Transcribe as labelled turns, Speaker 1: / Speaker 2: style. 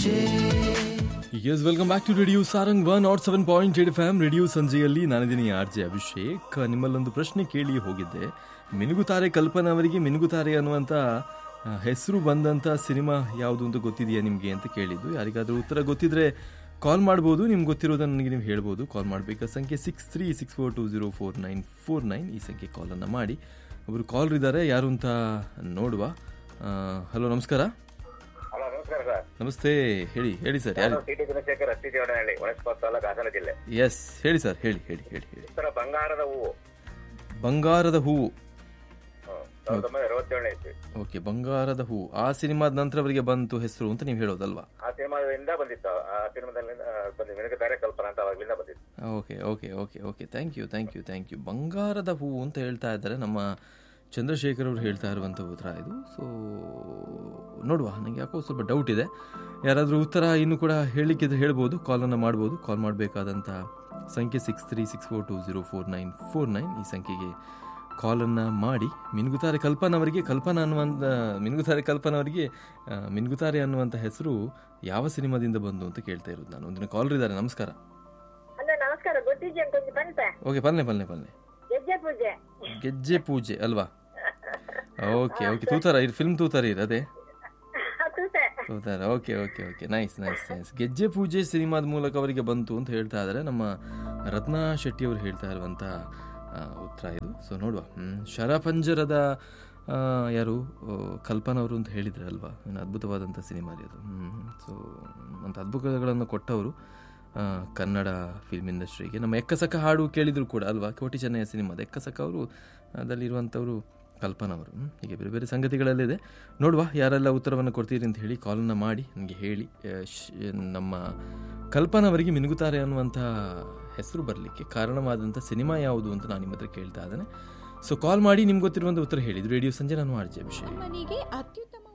Speaker 1: Abhishek
Speaker 2: S welcome back to radio Sarang one naught seven point eight F M radio ಸಂಜೆಯಲ್ಲಿ ನಾನಿದ್ದೀನಿ R J Abhishek ನಿಮ್ಮಲ್ಲೊಂದು ಪ್ರಶ್ನೆ ಕೇಳಿ ಹೋಗಿದ್ದೆ ಮಿನುಗುತಾರೆ ಕಲ್ಪನಾ ಅವರಿಗೆ ಮಿನುಗುತಾರೆ ಅನ್ನುವಂಥ ಹೆಸರು ಬಂದಂಥ ಸಿನಿಮಾ ಯಾವುದು ಅಂತ ಗೊತ್ತಿದೆಯಾ ನಿಮಗೆ ಅಂತ ಕೇಳಿದ್ದು ಯಾರಿಗಾದರೂ ಉತ್ತರ ಗೊತ್ತಿದ್ರೆ ಕಾಲ್ ಮಾಡ್ಬೋದು ನಿಮ್ಗೆ ಗೊತ್ತಿರೋದನ್ನು ನನಗೆ ನೀವು ಹೇಳ್ಬೋದು ಕಾಲ್ ಮಾಡಬೇಕಾದ ಸಂಖ್ಯೆ six three six four two zero four nine four nine ಈ ಸಂಖ್ಯೆ ಕಾಲನ್ನು ಮಾಡಿ ಒಬ್ಬರು ಕಾಲ್ ಇದ್ದಾರೆ ಯಾರು ಅಂತ ನೋಡುವ ಹಲೋ ನಮಸ್ಕಾರ
Speaker 3: ಹಲೋ ನಮಸ್ಕಾರ ಸರ್
Speaker 2: ನಮಸ್ತೆ ಹೇಳಿ ಹೇಳಿ ಸರ್ ಯಾರು
Speaker 3: ಟಿ ಟಿ ಗುಣಶೇಖರ್ ಅತ್ತಿ ಜೋಡನಹಳ್ಳಿ ಒಣಸ್ಕೋತ್ ತಾಲೂಕು ಹಾಸನ ಜಿಲ್ಲೆ
Speaker 2: ಎಸ್ ಹೇಳಿ ಸರ್ ಹೇಳಿ ಹೇಳಿ ಹೇಳಿ ಹೇಳಿ
Speaker 3: ಉತ್ತರ ಬಂಗಾರದ ಹೂವು
Speaker 2: ಬಂಗಾರದ ಹೂವು
Speaker 3: ಹ್ಮ್. ಸಾವಿರದ ಒಂಬೈನೂರ ಅರವತ್ತೇಳನೇ ಇಸ್ವಿ
Speaker 2: ಓಕೆ ಬಂಗಾರದ ಹೂವು ಆ ಸಿನಿಮಾದ ನಂತರ ಅವರಿಗೆ ಬಂತು ಹೆಸರು ಅಂತ ನೀವು ಹೇಳೋದಲ್ವಾ
Speaker 3: ಆ ಸಿನಿಮಾದಿಂದ ಬಂದಿತ್ತು ಆ ಸಿನಿಮಾದಲ್ಲಿ ಬಂದು ಮಿನುಗುತ್ತಾರೆ ಕಲ್ಪನಾ ಅಂತ ಅವಾಗ್ಲಿಂದ ಬಂದಿತ್ತು
Speaker 2: okay okay okay okay thank you thank you thank you ಬಂಗಾರದ ಹೂವು ಅಂತ ಹೇಳ್ತಾ ಇದ್ದಾರೆ ನಮ್ಮ ಚಂದ್ರಶೇಖರ್ ಅವರು ಹೇಳ್ತಾ ಇರುವಂಥ ಉತ್ತರ ಇದು ಸೊ ನೋಡುವ ನನಗೆ ಯಾಕೋ ಸ್ವಲ್ಪ ಡೌಟ್ ಇದೆ ಯಾರಾದರೂ ಉತ್ತರ ಇನ್ನೂ ಕೂಡ ಹೇಳಲಿಕ್ಕಿದ್ರೆ ಹೇಳ್ಬೋದು ಕಾಲನ್ನು ಮಾಡ್ಬೋದು ಕಾಲ್ ಮಾಡಬೇಕಾದಂಥ ಸಂಖ್ಯೆ six three six four two zero four nine four nine ಈ ಸಂಖ್ಯೆಗೆ ಕಾಲನ್ನು ಮಾಡಿ ಮಿನುಗುತ್ತಾರೆ ಕಲ್ಪನಾ ಅವರಿಗೆ ಕಲ್ಪನಾ ಅನ್ನುವಂಥ ಮಿನುಗುತ್ತಾರೆ ಕಲ್ಪನಾ ಅವರಿಗೆ ಆ, ಮಿನುಗುತ್ತಾರೆ ಅನ್ನುವಂಥ ಹೆಸರು ಯಾವ ಸಿನಿಮಾದಿಂದ ಬಂದು ಅಂತ ಕೇಳ್ತಾ ಇರೋದು ನಾನು ಒಂದಿನ ಕಾಲರ್ ಇದ್ದಾರೆ ನಮಸ್ಕಾರ
Speaker 4: ಹಲೋ ನಮಸ್ಕಾರ ಗೊತ್ತಿದ್ಯಾ ಕೊಂಚ ಪಂಪ
Speaker 2: ಓಕೆ ಪಲ್ಲೆ ಪಲ್ಲೆ ಪಲ್ಲೆ
Speaker 4: ಗೆಜ್ಜೆ ಪೂಜೆ
Speaker 2: ಗೆಜ್ಜೆ ಪೂಜೆ ಅಲ್ವಾ ಓಕೆ ಓಕೆ ತೂತಾರ ಇದು ಫಿಲ್ಮ್ ತೂತಾರ ಇದು ಅದೇ
Speaker 4: ತೂತೆ
Speaker 2: ತೂತಾರ okay okay okay nice nice nice Gejje Pooje ಸಿನಿಮಾದ ಮೂಲಕ ಅವರಿಗೆ ಬಂತು ಅಂತ ಹೇಳ್ತಾ ಇದ್ದಾರೆ ನಮ್ಮ ರತ್ನಾ ಶೆಟ್ಟಿ ಅವರು ಹೇಳ್ತಾ ಇರುವಂಥ ಆ, ಉತ್ತರ ಇದು ಸೊ ನೋಡುವ ಹ್ಮ್. ಶರಪಂಜರದ ಆ, ಯಾರು ಆ, ಕಲ್ಪನಾ ಅವರು ಅಂತ ಹೇಳಿದ್ರಲ್ವಾ ಏನು ಅದ್ಭುತವಾದಂಥ ಸಿನಿಮಾ ರೀ ಅದು ಸೊ ಅಂತ ಅದ್ಭುತಗಳನ್ನು ಕೊಟ್ಟವರು ಆ, ಕನ್ನಡ ಫಿಲ್ಮ್ ಇಂಡಸ್ಟ್ರಿಗೆ ನಮ್ಮ ಎಕ್ಕಸಕ ಹಾಡು ಕೇಳಿದ್ರು ಕೂಡ ಅಲ್ವಾ ಕೋಟಿ ಚೆನ್ನಯ್ಯ ಸಿನಿಮಾದ ಎಕ್ಕಸಕ ಅವರು ಅದರಲ್ಲಿರುವಂಥವರು ಕಲ್ಪನಾ ಅವರು ಹ್ಮ್. ಹೀಗೆ ಬೇರೆ ಬೇರೆ ಸಂಗತಿಗಳಲ್ಲಿದೆ ನೋಡುವ ಯಾರೆಲ್ಲ ಉತ್ತರವನ್ನು ಕೊಡ್ತೀರಿ ಅಂತ ಹೇಳಿ ಕಾಲನ್ನು ಮಾಡಿ ನನಗೆ ಹೇಳಿ ಆ, ಶ್- ನಮ್ಮ ಕಲ್ಪನಾ ಅವರಿಗೆ ಮಿನುಗುತ್ತಾರೆ ಅನ್ನುವಂಥ ಹೆಸರು ಬರಲಿಕ್ಕೆ ಕಾರಣವಾದಂಥ ಸಿನಿಮಾ ಯಾವುದು ಅಂತ ನಾನು ನಿಮ್ಮ ಹತ್ರ ಕೇಳ್ತಾ ಇದ್ದೇನೆ ಸೊ ಕಾಲ್ ಮಾಡಿ ನಿಮ್ಗೆ ಗೊತ್ತಿರುವಂಥ ಉತ್ತರ ಹೇಳಿದ್ರು ರೇಡಿಯೋ ಸಂಜೆ ನಾನು ಆರ್ಜೆ ಅಭಿಷೇಕ್
Speaker 5: ಮನೆಗೆ ಅತ್ಯುತ್ತಮ